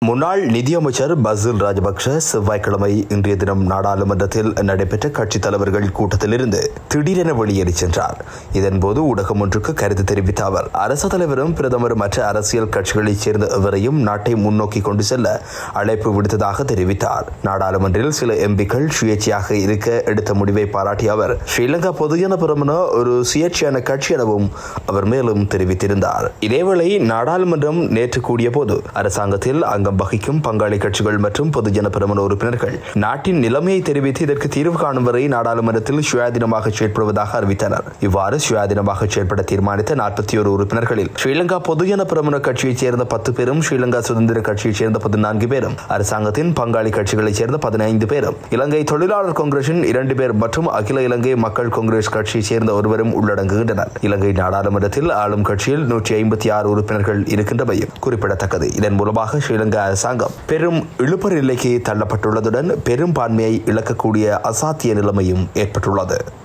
முன்னாள் நிதியமைச்சர் பசில் ராஜபக்ஷ செவ்வாய்க்கிழமை இன்றைய தினம் நாடாளுமன்றத்தில் நடைபெற்ற கட்சித் தலைவர்கள் கூட்டத்திலிருந்து திடீரென வெளியேறி சென்றார் இதன்போது ஊடகம் ஒன்றுக்கு கருத்து தெரிவித்த அவர் அரசு தலைவரும் பிரதமரும் மற்ற அரசியல் கட்சிகளைச் சேர்ந்த எவரையும் நாட்டை முன்னோக்கி கொண்டு செல்ல அழைப்பு விடுத்ததாக தெரிவித்தார் நாடாளுமன்றில் சில எம்பிக்கள் சுயேட்சையாக இருக்க எடுத்த முடிவை பாராட்டிய அவர் ஸ்ரீலங்கா பொதுஜன பெருமன ஒரு சுயேட்சையான கட்சி எனவும் அவர் மேலும் தெரிவித்திருந்தார் இதேவேளை நாடாளுமன்றம் நேற்று கூடிய போது அரசாங்கத்தில் அங்கம் வகிக்கும் பங்காளி கட்சிகள் மற்றும் பொதுஜன பெருமன உறுப்பினர்கள் நாட்டின் நிலைமையை தெரிவித்து இதற்கு தீர்வு காணும் வரை நாடாளுமன்றத்தில் சுயாதீனமாக செயற்படுவதாக அறிவித்தனர் இவ்வாறு சுயாதீனமாக செயற்பட தீர்மானித்த நாற்பத்தி ஒரு உறுப்பினர்களில் ஸ்ரீலங்கா பொதுஜன பெருமன கட்சியைச் சேர்ந்த பத்து பேரும் ஸ்ரீலங்கா சுதந்திர கட்சியைச் சேர்ந்த பதினான்கு பேரும் அரசாங்கத்தின் பங்காளி கட்சிகளைச் சேர்ந்த பதினைந்து பேரும் இலங்கை தொழிலாளர் காங்கிரசின் இரண்டு பேர் மற்றும் அகில இலங்கை மக்கள் காங்கிரஸ் கட்சியைச் சேர்ந்த ஒருவரும் உள்ளடங்குகின்றனர் இலங்கை நாடாளுமன்றத்தில் ஆளும் கட்சியில் நூற்றி ஐம்பத்தி ஆறு உறுப்பினர்கள் இருக்கின்றமையும் குறிப்பிடத்தக்கது இதன் மூலமாக ஸ்ரீலங்கா அரசாங்கம் பெரும் இழுபறி நிலைக்கு தள்ளப்பட்டுள்ளதுடன் பெரும்பான்மையை இழக்கக்கூடிய அசாத்திய நிலைமையும் ஏற்பட்டுள்ளது